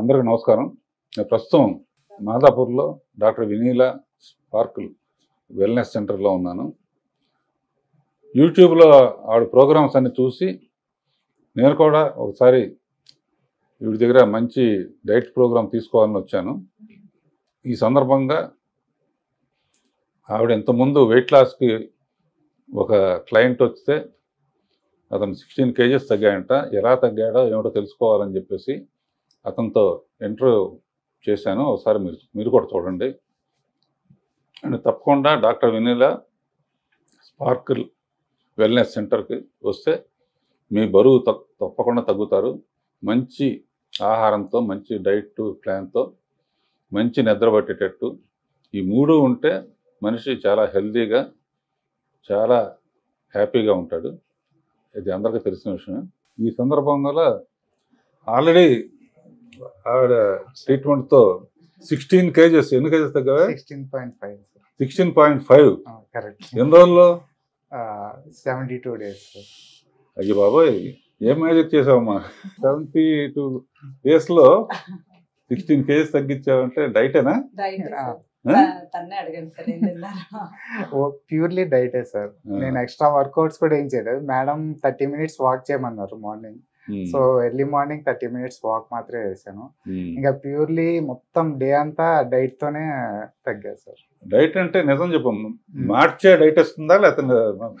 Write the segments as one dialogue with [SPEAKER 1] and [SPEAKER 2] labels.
[SPEAKER 1] అందరికీ నమస్కారం నేను ప్రస్తుతం మాదాపూర్లో డాక్టర్ వినీల స్పార్కుల్ వెల్నెస్ సెంటర్లో ఉన్నాను యూట్యూబ్లో ఆవిడ ప్రోగ్రామ్స్ అన్ని చూసి నేను కూడా ఒకసారి వీడి దగ్గర మంచి డైట్ ప్రోగ్రామ్ తీసుకోవాలని వచ్చాను ఈ సందర్భంగా ఆవిడ ఇంతకుముందు వెయిట్ లాస్కి ఒక క్లయింట్ వస్తే అతను సిక్స్టీన్ కేజెస్ తగ్గాయంట ఎలా తగ్గాడో ఏమిటో తెలుసుకోవాలని చెప్పేసి అతనితో ఇంటర్వ్యూ చేశాను ఒకసారి మీరు మీరు కూడా చూడండి అండ్ తప్పకుండా డాక్టర్ వినీల స్పార్కిల్ వెల్నెస్ సెంటర్కి వస్తే మీ బరువు తప్ తప్పకుండా తగ్గుతారు మంచి ఆహారంతో మంచి డైట్ ప్లాన్తో మంచి నిద్ర పట్టేటట్టు ఈ మూడు ఉంటే మనిషి చాలా హెల్తీగా చాలా హ్యాపీగా ఉంటాడు ఇది అందరికీ తెలిసిన విషయం ఈ సందర్భంగా ఆల్రెడీ ఆవిడ ట్రీట్మెంట్తో సిక్స్టీన్ కేజెస్ ఎన్ని కేజెస్ తగ్గవా
[SPEAKER 2] sixteen point five
[SPEAKER 1] sixteen point five
[SPEAKER 2] correct
[SPEAKER 1] ఎన్ని రోజుల్లో
[SPEAKER 2] సెవెంటీ టూ డేస్
[SPEAKER 1] అయ్యో బాబోయ్ ఏం మ్యాజిక్ చేసావమ్మా సెవెంటీ టూ డేస్లో సిక్స్టీన్ కేజెస్ తగ్గించావంటే డైటేనా
[SPEAKER 3] డైట్
[SPEAKER 2] ఆ.
[SPEAKER 3] తన్నే అడగండి సార్ ఏం తిన్నారు
[SPEAKER 2] ప్యూర్లీ డైటే సార్ నేను ఎక్స్ట్రా వర్కౌట్స్ కూడా ఏం చేయలేదు మేడం థర్టీ మినిట్స్ వాక్ చేయమన్నారు morning so early morning thirty minutes walk మాత్రమే చేశాను ఇంకా ప్యూర్లీ మొత్తం డే అంతా డైట్ తోనే తగ్గాను సార్
[SPEAKER 1] డైట్ అంటే నిజం చెప్పమ్మ మార్చే డైట్ వస్తుందా లేకపోతే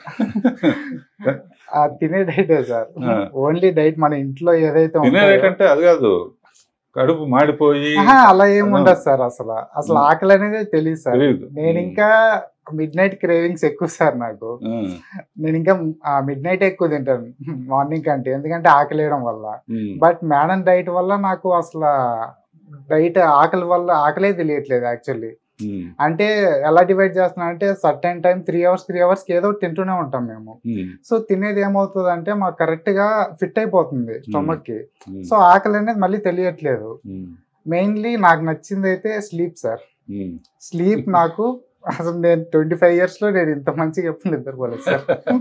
[SPEAKER 2] ఆ, తినే డైటే సార్
[SPEAKER 1] ఆ.
[SPEAKER 2] ఓన్లీ డైట్ మన ఇంట్లో ఏదైతే
[SPEAKER 1] తినే
[SPEAKER 2] ఉంటాయో-
[SPEAKER 1] డైట్ అంటే అది కాదు కడుపు మాడిపోయి
[SPEAKER 2] ఆహా, అలా ఏం ఉండదు సార్ అసలు అసలు ఆకలి అనేది తెలియదు సార్
[SPEAKER 1] తెలియదు
[SPEAKER 2] నేను ఇంకా మిడ్ నైట్ క్రేవింగ్స్ ఎక్కువ సార్ నాకు
[SPEAKER 1] ఉమ్,
[SPEAKER 2] నేను ఇంకా మిడ్ నైట్ ఎక్కువ తింటాను మార్నింగ్ కంటే ఎందుకంటే ఆకలి వేయడం వల్ల
[SPEAKER 1] ఉమ్,
[SPEAKER 2] బట్ మేడం డైట్ వల్ల నాకు అసలు డైట్ ఆకలి వల్ల ఆకలే తెలియట్లేదు యాక్చువల్లీ
[SPEAKER 1] ఉమ్,
[SPEAKER 2] అంటే ఎలా డివైడ్ చేస్తున్నా అంటే certain time three hours three hours ఏదో ఒకటి తింటూనే ఉంటాం మేము
[SPEAKER 1] ఉమ్,
[SPEAKER 2] సో తినేది ఏమవుతుంది అంటే మాకు కరెక్ట్ గా ఫిట్ అయిపోతుంది స్టమక్ కి
[SPEAKER 1] ఉమ్,
[SPEAKER 2] సో ఆకలి అనేది మళ్ళీ తెలియట్లేదు
[SPEAKER 1] ఉమ్,
[SPEAKER 2] మెయిన్లీ నాకు నచ్చింది అయితే స్లీప్ సార్
[SPEAKER 1] ఉమ్.
[SPEAKER 2] స్లీప్ నాకు అసలు నేను ట్వంటీ ఫైవ్ ఇయర్స్ లో నేను ఇంత మంచిగా ఎప్పుడు నిద్రపోలేదు సార్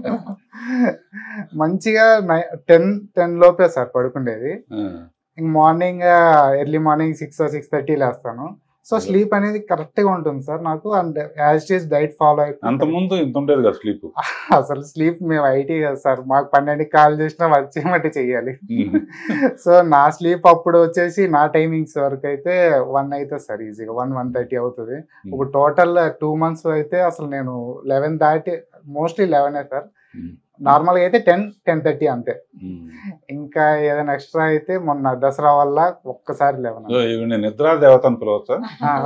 [SPEAKER 2] మంచిగా టెన్ టెన్ లోపే సార్ పడుకుండేది
[SPEAKER 1] ఆ,
[SPEAKER 2] ఇంక morning early morning six six thirty లేస్తాను సో స్లీప్ అనేది కరెక్ట్ గా ఉంటుంది సార్ నాకు and as it diet follow
[SPEAKER 1] అంత
[SPEAKER 2] అయిపోయి
[SPEAKER 1] ముందు ఇంత ఉండేది కదా స్లీప్
[SPEAKER 2] అసలు స్లీప్ మేము ఐటీ కదా సార్ మాకు పన్నెండుకి కాల్ చేసినా వర్క్ చేయమంటే చెయ్యాలి సో నా స్లీప్ అప్పుడు వచ్చేసి నా టైమింగ్స్ వరకు అయితే వన్ అవుతుంది సార్ ఈజీగా వన్ వన్ థర్టీ అవుతుంది ఇప్పుడు టోటల్ టూ మంత్స్ అయితే అసలు నేను లెవెన్ దాటి మోస్ట్లీ లెవెనే సార్ నార్మల్గా అయితే టెన్ టెన్ థర్టీ అంతే ఇంకా ఏదైనా ఎక్స్ట్రా అయితే మొన్న దసరా వల్ల ఒక్కసారి లెవెన్
[SPEAKER 1] ఈవిడ నిద్రా దేవత అని పిలవచ్చా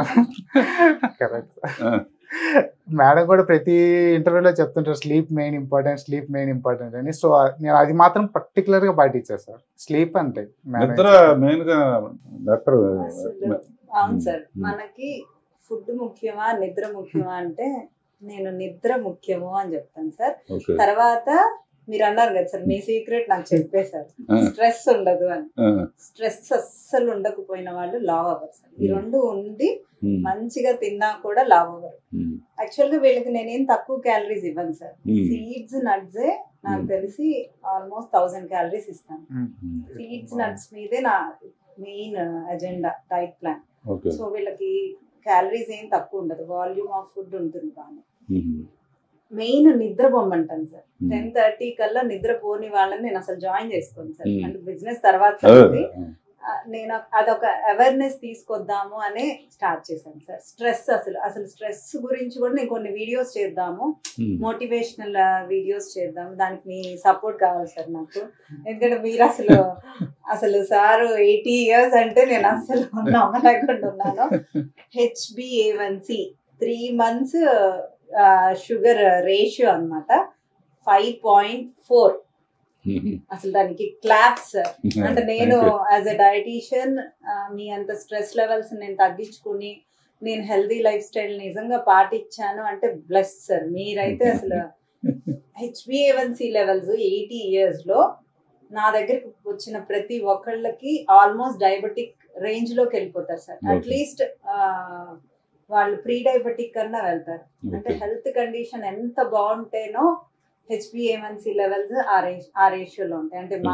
[SPEAKER 2] కరెక్ట్
[SPEAKER 1] ఆ.
[SPEAKER 2] మేడం కూడా ప్రతి ఇంటర్వ్యూలో చెప్తుంటారు sleep main important sleep main important అని సో నేను అది మాత్రం పర్టికులర్ గా పాటించాను సార్ స్లీప్ అంటే మేడం
[SPEAKER 1] నిద్ర మెయిన్ గా డాక్టర్
[SPEAKER 3] అసలు అవును సార్ మనకి ఫుడ్ ముఖ్యమా నిద్ర ముఖ్యమా అంటే నేను నిద్ర ముఖ్యము అని చెప్తాను సార్
[SPEAKER 1] ఓకే
[SPEAKER 3] తర్వాత మీరు అన్నారు కదా సార్ మీ సీక్రెట్ నాకు చెప్పేశారు
[SPEAKER 1] ఆ.
[SPEAKER 3] స్ట్రెస్ ఉండదు అని
[SPEAKER 1] ఆ,
[SPEAKER 3] స్ట్రెస్ అస్సలు ఉండకపోయిన వాళ్ళు లావ్ అవ్వరు సార్ ఈ
[SPEAKER 1] Hmm.
[SPEAKER 3] రెండు ఉండి
[SPEAKER 1] ఉమ్,
[SPEAKER 3] మంచిగా తిన్నా కూడా లావ్ అవ్వరు
[SPEAKER 1] ఉమ్,
[SPEAKER 3] యాక్చువల్ గా వీళ్ళకి నేనేం తక్కువ క్యాలరీస్ ఇవ్వను సార్
[SPEAKER 1] Hmm.
[SPEAKER 3] సీడ్స్ నట్స్ నాకు
[SPEAKER 1] Hmm.
[SPEAKER 3] తెలిసి ఆల్మోస్ట్ థౌసండ్ క్యాలరీస్ ఇస్తాను
[SPEAKER 2] ఉమ్.
[SPEAKER 1] ఉమ్.
[SPEAKER 3] సీడ్స్ నట్స్ మీదే నా main agenda diet plan
[SPEAKER 1] okay
[SPEAKER 3] so వీళ్ళకి క్యాలరీస్ ఏం తక్కువ ఉండదు వాల్యూమ్ ఆఫ్ ఫుడ్ ఉంటుంది కానీ
[SPEAKER 1] ఉమ్,
[SPEAKER 3] మెయిన్ నిద్ర పొమ్మంటాను సార్
[SPEAKER 1] ఉమ్.
[SPEAKER 3] టెన్ థర్టీ కల్లా నిద్ర పోని వాళ్ళని నేను అసలు జాయిన్ చేసుకోను సార్
[SPEAKER 1] Hmm.
[SPEAKER 3] అంటే బిజినెస్ తర్వాత
[SPEAKER 1] అదే,
[SPEAKER 3] సంగతి. ఆ, నేను అదొక అవేర్నెస్ తీసుకొద్దాము అనే స్టార్ట్ చేశాను సార్ స్ట్రెస్ అసలు అసలు స్ట్రెస్ గురించి కూడా నేను కొన్ని వీడియోస్ చేద్దాము
[SPEAKER 1] ఉమ్,
[SPEAKER 3] మోటివేషనల్ వీడియోస్ చేద్దాం దానికి మీ సపోర్ట్ కావాలి సార్ నాకు ఎందుకంటే మీరు అసలు అసలు సార్ ఎయిటీ ఇయర్స్ అంటే నేను అసలు నమ్మలేకుండా ఉన్నాను హెచ్బిఏవన్సి త్రీ మంత్స్ షుగర్ రేషియో అన్నమాట ఫైవ్ పాయింట్ ఫోర్
[SPEAKER 1] ఉమ్,
[SPEAKER 3] అసలు దానికి క్లాప్స్ అంటే నేను
[SPEAKER 1] Thank you.
[SPEAKER 3] As a dietician మీ అంత స్ట్రెస్ లెవెల్స్ నేను తగ్గించుకుని నేను హెల్దీ లైఫ్ స్టైల్ నిజంగా పాటించాను అంటే బ్లెస్ సార్ మీరైతే అసలు హెచ్బిఏవన్సి లెవెల్స్ ఎయిటీ ఇయర్స్ లో నా దగ్గరికి వచ్చిన ప్రతి ఒక్కళ్ళకి ఆల్మోస్ట్ డయాబెటిక్ రేంజ్ లోకి వెళ్ళిపోతారు సార్
[SPEAKER 1] Okay.
[SPEAKER 3] అట్లీస్ట్ వాళ్ళు ప్రీ డయాబెటిక్ కన్నా వెళ్తారు అంటే
[SPEAKER 1] ఓకే.
[SPEAKER 3] హెల్త్ కండిషన్ ఎంత బాగుంటేనో హెచ్బిఏవన్సి లెవెల్స్ ఆ రేష్ ఆ రేషియోలో ఉంటాయి అంటే మా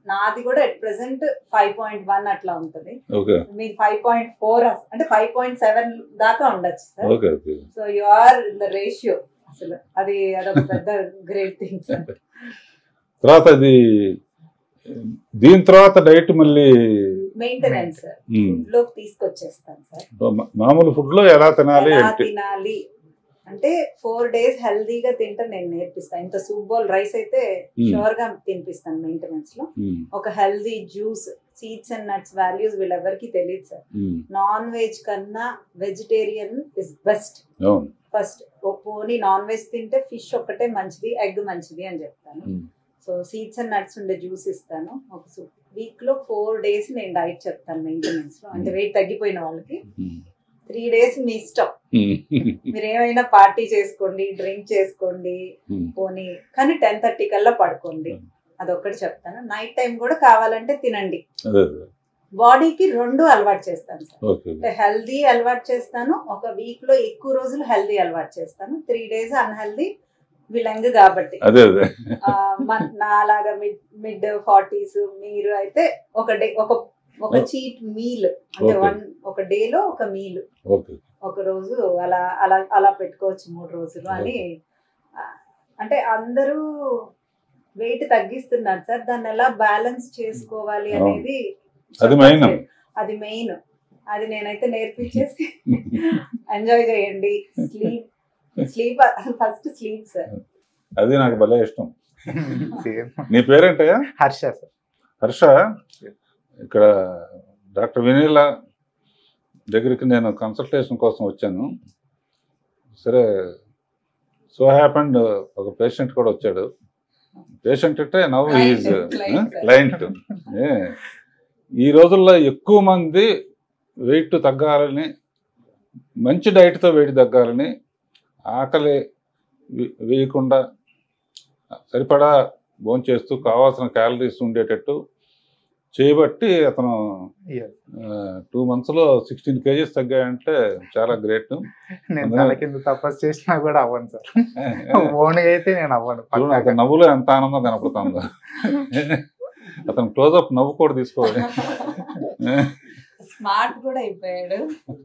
[SPEAKER 3] నాది కూడా at present five point one అట్లా ఉంటది
[SPEAKER 1] ఓకే
[SPEAKER 3] మీది ఫైవ్ పాయింట్ ఫోర్ అంటే ఫైవ్ పాయింట్ సెవెన్ దాకా ఉండొచ్చు sir
[SPEAKER 1] okay okay
[SPEAKER 3] so you are in the ratio అసలు అది అదొక పెద్ద గ్రేట్ థింగ్ సార్
[SPEAKER 1] తర్వాత అది దీని తర్వాత డైట్ మళ్ళీ
[SPEAKER 3] మెయింటెనెన్స్ సార్
[SPEAKER 1] ఉమ్,
[SPEAKER 3] ఫుడ్ లోకి తీసుకొచ్చేస్తాను సార్
[SPEAKER 1] మా- మామూలు ఫుడ్ లో ఎలా తినాలి
[SPEAKER 3] ఎలా
[SPEAKER 1] ఏంటి
[SPEAKER 3] తినాలి అంటే ఫోర్ డేస్ హెల్దీగా తింటే నేను నేర్పిస్తాను ఇంత సూప్ బౌల్ రైస్ అయితే
[SPEAKER 1] Hmm.
[SPEAKER 3] షూర్ గా తినిపిస్తాను మెయింటెనెన్స్ లో
[SPEAKER 1] ఉమ్,
[SPEAKER 3] ఒక healthy juice seeds and nuts values వీళ్ళెవరికి తెలియదు సార్
[SPEAKER 1] ఉమ్,
[SPEAKER 3] నాన్ వెజ్ కన్నా వెజిటేరియన్ ఇస్ బెస్ట్
[SPEAKER 1] అవును
[SPEAKER 3] ఫస్ట్ పోనీ నాన్ వెజ్ తింటే ఫిష్ ఒక్కటే మంచిది ఎగ్ మంచిది అని చెప్తాను
[SPEAKER 1] um,
[SPEAKER 3] so seeds and nuts ఉండే జ్యూస్ ఇస్తాను ఒక వీక్ లో ఫోర్ డేస్ నేను డైట్ చెప్తాను మెయింటెనెన్స్ లో అంటే వెయిట్ తగ్గిపోయిన వాళ్ళకి
[SPEAKER 1] ఉమ్,
[SPEAKER 3] త్రీ డేస్ మీ ఇష్టం
[SPEAKER 1] ఉమ్,
[SPEAKER 3] మీరు ఏమైనా పార్టీ చేసుకోండి డ్రింక్ చేసుకోండి
[SPEAKER 1] ఉమ్,
[SPEAKER 3] పోనీ కానీ టెన్ థర్టీ కల్లా పడుకోండి అదొక్కటి చెప్తాను నైట్ టైం కూడా కావాలంటే తినండి
[SPEAKER 1] అదే అదే
[SPEAKER 3] బాడీకి రెండు అలవాటు చేస్తాను సార్
[SPEAKER 1] ఓకే
[SPEAKER 3] అంటే హెల్దీ అలవాటు చేస్తాను ఒక వీక్ లో ఎక్కువ రోజులు హెల్దీ అలవాటు చేస్తాను త్రీ డేస్ అన్హెల్దీ విలంగ్ కాబట్టి
[SPEAKER 1] అదే అదే
[SPEAKER 3] ఆ, మన- నాలాగా మిడ్ మిడ్ ఫార్టీస్ మీరు అయితే ఒక డే ఒక ఒక చీట్ మీల్ అంటే
[SPEAKER 1] Okay.
[SPEAKER 3] వన్ ఒక డేలో ఒక మీల్
[SPEAKER 1] ఓకే
[SPEAKER 3] ఒక రోజు అలా అలా అలా పెట్టుకోవచ్చు మూడు రోజులు అని ఆ, అంటే అందరూ వెయిట్ తగ్గిస్తున్నారు సార్ దాన్ని ఎలా బ్యాలెన్స్ చేసుకోవాలి
[SPEAKER 1] అవును.
[SPEAKER 3] అనేది
[SPEAKER 1] అది main.
[SPEAKER 3] చెప్పట్లేదు. అది మెయిన్ అది నేనైతే నేర్పించేసి ఎంజాయ్ చేయండి sleep sleep first sleep sir
[SPEAKER 1] అది నాకు భలే ఇష్టం
[SPEAKER 2] సేమ్
[SPEAKER 1] నీ పేరేంటయ్యా
[SPEAKER 2] హర్ష సార్
[SPEAKER 1] హర్ష ఇక్కడ డాక్టర్ వినీల దగ్గరికి నేను కన్సల్టేషన్ కోసం వచ్చాను సరే సో హ్యాపెండ్ ఒక పేషెంట్ కూడా వచ్చాడు పేషెంట్ అంటే now
[SPEAKER 3] Client,
[SPEAKER 1] is
[SPEAKER 3] client, sir.
[SPEAKER 1] Client ఈ రోజుల్లో ఎక్కువ మంది వెయిట్ తగ్గాలని మంచి డైట్తో వెయిట్ తగ్గాలని ఆకలి వే- వేయకుండా సరిపడా భోంచేస్తూ కావాల్సిన క్యాలరీస్ ఉండేటట్టు చేయబట్టి అతను టూ మంత్స్లో సిక్స్టీన్ కేజీస్ తగ్గాయంటే చాలా గ్రేట్
[SPEAKER 2] నేను తల కింద తపస్సు చేసినా కూడా అవ్వను సార్ ఓన్గా అయితే నేను అవ్వను
[SPEAKER 1] చూడండి
[SPEAKER 2] పక్కాగా.
[SPEAKER 1] అతని నవ్వులో ఎంత ఆనందం కనపడుతుందో అతను క్లోజ్అప్ నవ్వు కూడా తీసుకోవాలి
[SPEAKER 3] స్మార్ట్ కూడా అయిపోయాడు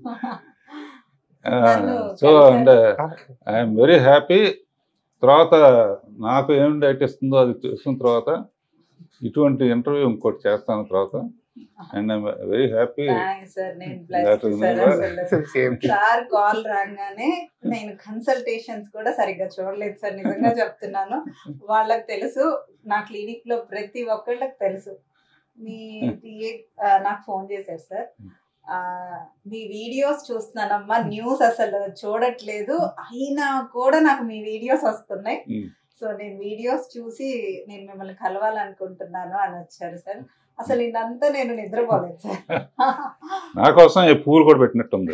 [SPEAKER 1] so and I'm very happy తర్వాత నాకు ఏం డైట్ ఇస్తుందో అది చూసిన తర్వాత ఇటువంటి ఇంటర్వ్యూ ఇంకోటి చేస్తాను తర్వాత and I'm very happy
[SPEAKER 3] thanks sir నేను
[SPEAKER 1] That
[SPEAKER 3] blessed
[SPEAKER 1] is
[SPEAKER 3] sir
[SPEAKER 1] never-
[SPEAKER 3] అసలు
[SPEAKER 2] సేమ్
[SPEAKER 3] సార్ కాల్ రాగానే నేను కన్సల్టేషన్స్ కూడా సరిగ్గా చూడలేదు సార్ నిజంగా చెప్తున్నాను వాళ్ళకి తెలుసు నా క్లినిక్ లో ప్రతి ఒక్కళ్ళకి తెలుసు మీ PA, ఆ, నాకు ఫోన్ చేశారు సార్ ఆ, మీ వీడియోస్ చూస్తున్నానమ్మా న్యూస్ అసలు చూడట్లేదు అయినా కూడా నాకు మీ వీడియోస్ వస్తున్నాయి
[SPEAKER 1] Mm.
[SPEAKER 3] సో నేను వీడియోస్ చూసి నేను మిమ్మల్ని కలవాలనుకుంటున్నాను అని వచ్చారు సార్ అసలు ఇదంతా నేను నిద్రపోలేదు సార్
[SPEAKER 1] నా కోసం ఈ పూలు కూడా పెట్టినట్టుంది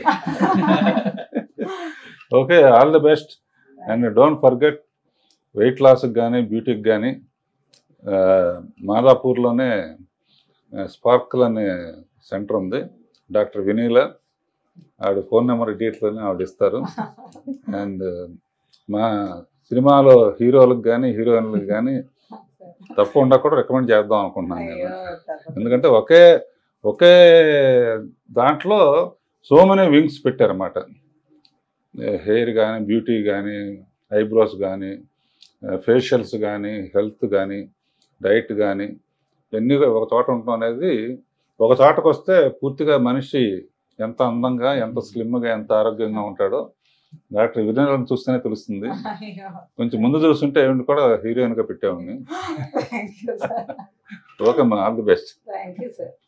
[SPEAKER 1] okay all the best and don't forget weight లాస్కి కానీ బ్యూటీకి కానీ మాదాపూర్లోనే స్పార్క్ల్ అనే సెంటర్ ఉంది డాక్టర్ వినీల ఆవిడ ఫోన్ నెంబర్ డీటెయిల్స్ ఆవిడ ఇస్తారు అండ్ మా సినిమాలో హీరోలకు కానీ హీరోయిన్లకు కానీ తప్పకుండా కూడా రికమెండ్ చేద్దాం అనుకుంటున్నాను
[SPEAKER 3] అయ్యో
[SPEAKER 1] నేను
[SPEAKER 3] తప్పకుండా.
[SPEAKER 1] ఎందుకంటే ఒకే ఒకే దాంట్లో సో మెనీ వింగ్స్ పెట్టారన్నమాట హెయిర్ కానీ బ్యూటీ కానీ ఐబ్రోస్ కానీ ఫేషియల్స్ కానీ హెల్త్ కానీ డైట్ కానీ ఇవన్నీ ఒక చోట ఉండటం అనేది ఒక చోటకు వస్తే పూర్తిగా మనిషి ఎంత అందంగా ఎంత స్లిమ్గా ఎంత ఆరోగ్యంగా ఉంటాడో డాక్టర్ వినోదం చూస్తేనే తెలుస్తుంది
[SPEAKER 3] అయ్యో
[SPEAKER 1] కొంచెం ముందు చూస్తుంటే ఏమిటి కూడా హీరోయిన్గా పెట్టామని
[SPEAKER 3] thank you sir
[SPEAKER 1] okay all the best
[SPEAKER 3] thank you sir